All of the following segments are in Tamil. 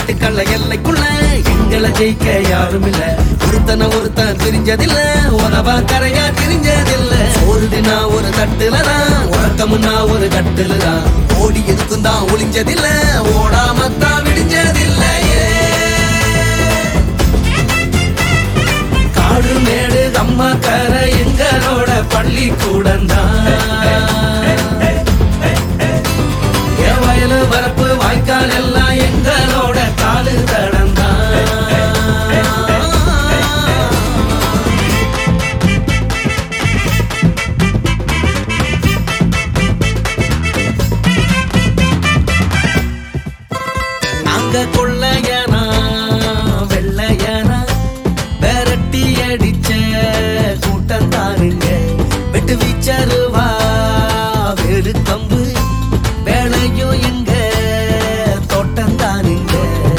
ஆட்டுக்கல்ல எல்லைக்குள்ள எங்களை ஜெயிக்க யாரும் இல்ல ஒருத்தன ஒருத்தன் பிரிஞ்சதில்ல உதவா கரையா பிரிஞ்சதில்ல ஒரு தினா ஒரு தட்டுல தான் உறக்கமுன்னா ஒரு கட்டுல தான் ஓடி எதுக்கும் தான் ஒளிஞ்சதில்ல ஓடாம தான் விடிஞ்சதில்லையே காடு மேடு அம்மா கரை எங்களோட பள்ளிக்கூடம் என் வயலு வரப்பு வாய்க்கால் எல்லாம் எங்களோட காலு தடந்தான் நாங்க கொள்ளையனா வெள்ளையனா விரட்டி அடிச்ச கூட்டம் தானுங்க வெட்டு வீச்சருவா வேறு கம்பு வேலையும் எங்க தோட்டம் தானுங்க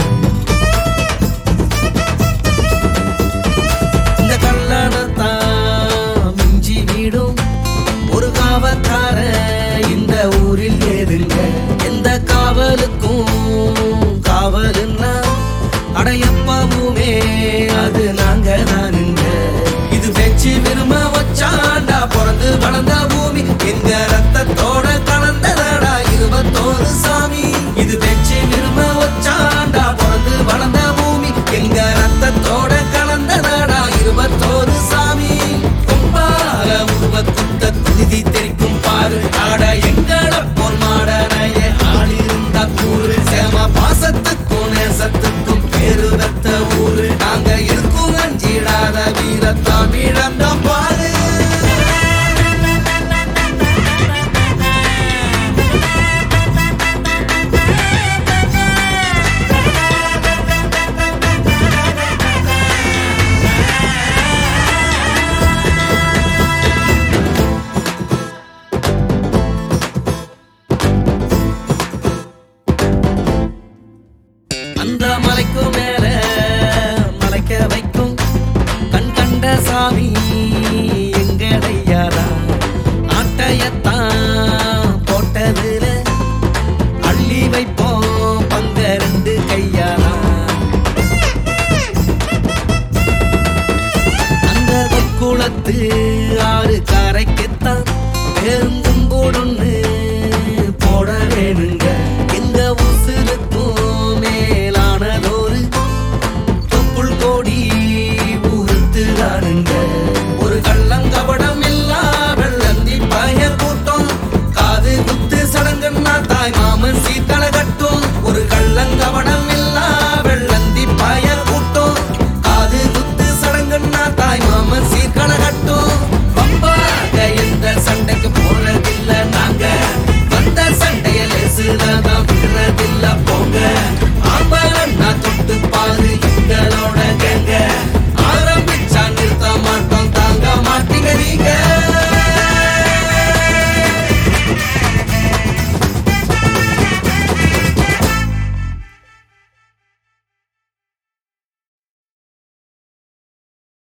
இந்த கல்லணத்தான் மிஞ்சி வீடும் ஒரு காவக்கார இந்த ஊரில் ஏதுங்க எந்த காவலுக்கும் காவலுன்னா அடையப்பாவுமே அது நாங்க தானுங்க இது வெச்சு விரும்ப வச்சாண்டா பிறந்து வளர்ந்த பூமி எங்க ரத்தத்தோட கலந்ததடா இருபத்தோரு சாமி இது வெச்சு விரும்ப வச்சாண்டா பிறந்து வளர்ந்த பூமி எங்க ரத்தத்தோட கலந்ததடா இருபத்தோரு சாமி கொம்பால உருவ குத்த துதி தெரிக்கும் பாரு ஆட எங்கள போர் மாடனைய ஆளிருந்த கூறு சேம பாசத்துக்கும் நேசத்துக்கும் பேரு ரத்த ஊரு நாங்க இருக்கும் அஞ்சிடாத வீரத்தாம் இழந்த பாரு அந்த மலைக்கு மேல மலைக்க வைக்கும் கண் கண்ட சாமி எங்கடையாரா ஆட்டையத்தான் போட்டதுல அள்ளி வைப்போம் பங்க ரெண்டு கையாரா அந்த குளத்து ஆறு கரைக்குத்தான் பெருந்த